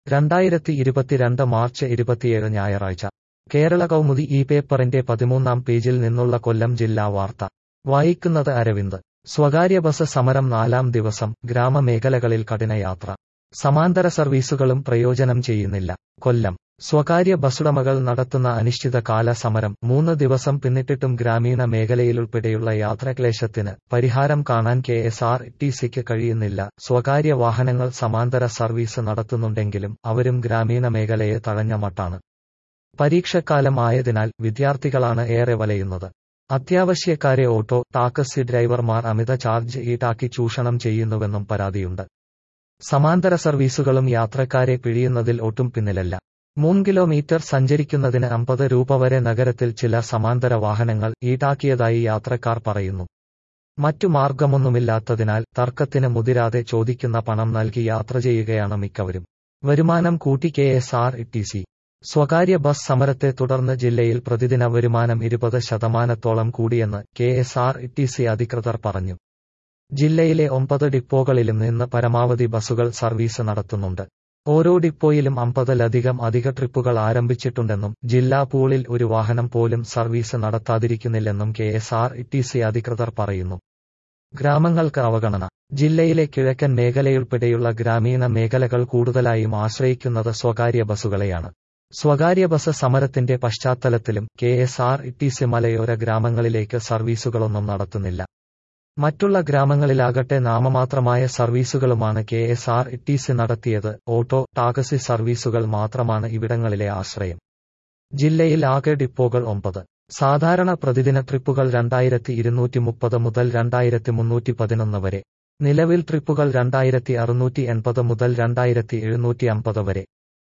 രണ്ടായിരത്തി ഇരുപത്തിരണ്ട് മാർച്ച് ഇരുപത്തിയേഴ് ഞായറാഴ്ച കേരള കൗമുദി ഈ പേപ്പറിന്റെ പതിമൂന്നാം പേജിൽ നിന്നുള്ള കൊല്ലം ജില്ലാ വാർത്ത വായിക്കുന്നത് അരവിന്ദ് സ്വകാര്യ ബസ് സമരം നാലാം ദിവസം ഗ്രാമമേഖലകളിൽ കഠിനയാത്ര സമാന്തര സർവീസുകളും പ്രയോജനം ചെയ്യുന്നില്ല കൊല്ലം സ്വകാര്യ ബസ്സുടമകൾ നടത്തുന്ന അനിശ്ചിതകാല സമരം മൂന്ന് ദിവസം പിന്നിട്ടിട്ടും ഗ്രാമീണ മേഖലയിലുൾപ്പെടെയുള്ള യാത്രാക്ലേശത്തിന് പരിഹാരം കാണാൻ കെ എസ് ആർ ടി സിക്ക് കഴിയുന്നില്ല സ്വകാര്യ വാഹനങ്ങൾ സമാന്തര സർവീസ് നടത്തുന്നുണ്ടെങ്കിലും അവരും ഗ്രാമീണ മേഖലയെ തഴഞ്ഞ മട്ടാണ് പരീക്ഷക്കാലം ആയതിനാൽ വിദ്യാർത്ഥികളാണ് ഏറെ വലയുന്നത് അത്യാവശ്യക്കാരെ ഓട്ടോ ടാക്സി ഡ്രൈവർമാർ അമിത ചാർജ് ഈടാക്കി ചൂഷണം ചെയ്യുന്നുവെന്നും പരാതിയുണ്ട് സമാന്തര സർവീസുകളും യാത്രക്കാരെ പിഴിയുന്നതിൽ ഒട്ടും പിന്നിലല്ല മൂന്ന് കിലോമീറ്റർ സഞ്ചരിക്കുന്നതിന് അമ്പത് രൂപ വരെ നഗരത്തിൽ ചില സമാന്തര വാഹനങ്ങൾ ഈടാക്കിയതായി യാത്രക്കാർ പറയുന്നു മറ്റു മാർഗമൊന്നുമില്ലാത്തതിനാൽ തർക്കത്തിന് മുതിരാതെ ചോദിക്കുന്ന പണം നൽകി യാത്ര ചെയ്യുകയാണ് മിക്കവരും വരുമാനം കൂട്ടി K S R T C സ്വകാര്യ ബസ് സമരത്തെ തുടർന്ന് ജില്ലയിൽ പ്രതിദിന വരുമാനം ഇരുപത് ശതമാനത്തോളം കൂടിയെന്ന് K S R T C അധികൃതർ പറഞ്ഞു ജില്ലയിലെ ഒമ്പത് ഡിപ്പോകളിലും നിന്ന് പരമാവധി ബസ്സുകൾ സർവീസ് നടത്തുന്നുണ്ട് ഓരോ ഡിപ്പോയിലും അമ്പതിലധികം അധിക ട്രിപ്പുകൾ ആരംഭിച്ചിട്ടുണ്ടെന്നും ജില്ലാ പൂളിൽ ഒരു വാഹനം പോലും സർവീസ് നടത്താതിരിക്കുന്നില്ലെന്നും K S R T C അധികൃതർ പറയുന്നു ഗ്രാമങ്ങൾക്ക് അവഗണന ജില്ലയിലെ കിഴക്കൻ മേഖലയുൾപ്പെടെയുള്ള ഗ്രാമീണ മേഖലകൾ കൂടുതലായും ആശ്രയിക്കുന്നത് സ്വകാര്യ ബസ്സുകളെയാണ് സ്വകാര്യ ബസ് സമരത്തിന്റെ പശ്ചാത്തലത്തിലും K S R T C മലയോര ഗ്രാമങ്ങളിലേക്ക് സർവീസുകളൊന്നും നടത്തുന്നില്ല മറ്റുള്ള ഗ്രാമങ്ങളിലാകട്ടെ നാമമാത്രമായ സർവീസുകളുമാണ് K S R T C നടത്തിയത് ഓട്ടോ ടാക്സി സർവീസുകൾ മാത്രമാണ് ഇവിടങ്ങളിലെ ആശ്രയം ജില്ലയിൽ ആകെ ഡിപ്പോകൾ ഒമ്പത് സാധാരണ പ്രതിദിന ട്രിപ്പുകൾ രണ്ടായിരത്തി ഇരുന്നൂറ്റി മുപ്പത് മുതൽ രണ്ടായിരത്തി മുന്നൂറ്റി പതിനൊന്ന് വരെ നിലവിൽ ട്രിപ്പുകൾ രണ്ടായിരത്തി അറുന്നൂറ്റി എൺപത് മുതൽ രണ്ടായിരത്തി എഴുന്നൂറ്റി അമ്പത് വരെ